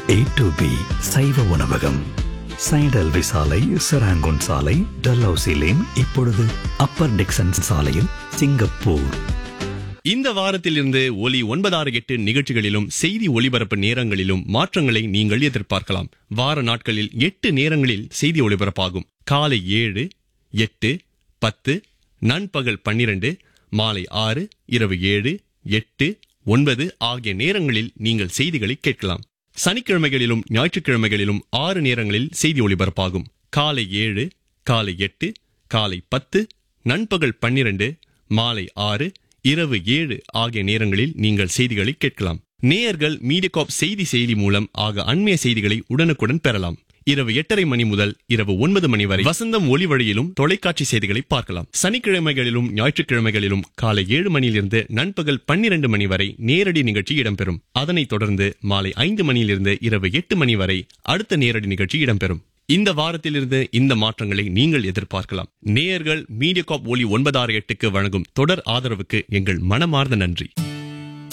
A to be சைவ உணவகம் சைடல்வி சாலை செராங்கோன் சாலை டல்ஹவுசி லேன் இப்பொழுது அப்பர் டிக்சன் சாலையில் சிங்கப்பூர் இந்த வாரத்திலிருந்து ஒலி ஒன்பதாறு எட்டு நிகழ்ச்சிகளிலும் செய்தி ஒளிபரப்பு நேரங்களிலும் மாற்றங்களை நீங்கள் எதிர்பார்க்கலாம் வார நாட்களில் எட்டு நேரங்களில் செய்தி ஒளிபரப்பாகும் காலை ஏழு எட்டு பத்து நண்பகல் பன்னிரண்டு மாலை ஆறு இரவு ஏழு எட்டு ஒன்பது ஆகிய நேரங்களில் நீங்கள் செய்திகளை கேட்கலாம் சனிக்கிழமைகளிலும் ஞாயிற்றுக்கிழமைகளிலும் ஆறு நேரங்களில் செய்தி ஒளிபரப்பாகும் காலை ஏழு காலை எட்டு காலை பத்து நண்பகல் பன்னிரண்டு மாலை ஆறு இரவு ஏழு ஆகிய நேரங்களில் நீங்கள் செய்திகளை கேட்கலாம் நேயர்கள் மீடியகாப் செய்தி செயலி மூலம் ஆக அண்மைய செய்திகளை உடனுக்குடன் பெறலாம் இரவு எட்டரை மணி முதல் இரவு ஒன்பது மணி வரை வசந்தம் ஒளி வழியிலும் தொலைக்காட்சி செய்திகளை பார்க்கலாம் சனிக்கிழமைகளிலும் ஞாயிற்றுக்கிழமைகளிலும் காலை ஏழு மணியிலிருந்து நண்பகல் பன்னிரண்டு மணி வரை நேரடி நிகழ்ச்சி இடம்பெறும் அதனைத் தொடர்ந்து மாலை ஐந்து மணியிலிருந்து இரவு எட்டு மணி வரை அடுத்த நேரடி நிகழ்ச்சி இடம்பெறும் இந்த வாரத்திலிருந்து இந்த மாற்றங்களை நீங்கள் எதிர்பார்க்கலாம் நேயர்கள் மீடியகாப் ஒலி ஒன்பதாறு எட்டுக்கு வழங்கும் தொடர் ஆதரவுக்கு எங்கள் மனமார்ந்த நன்றி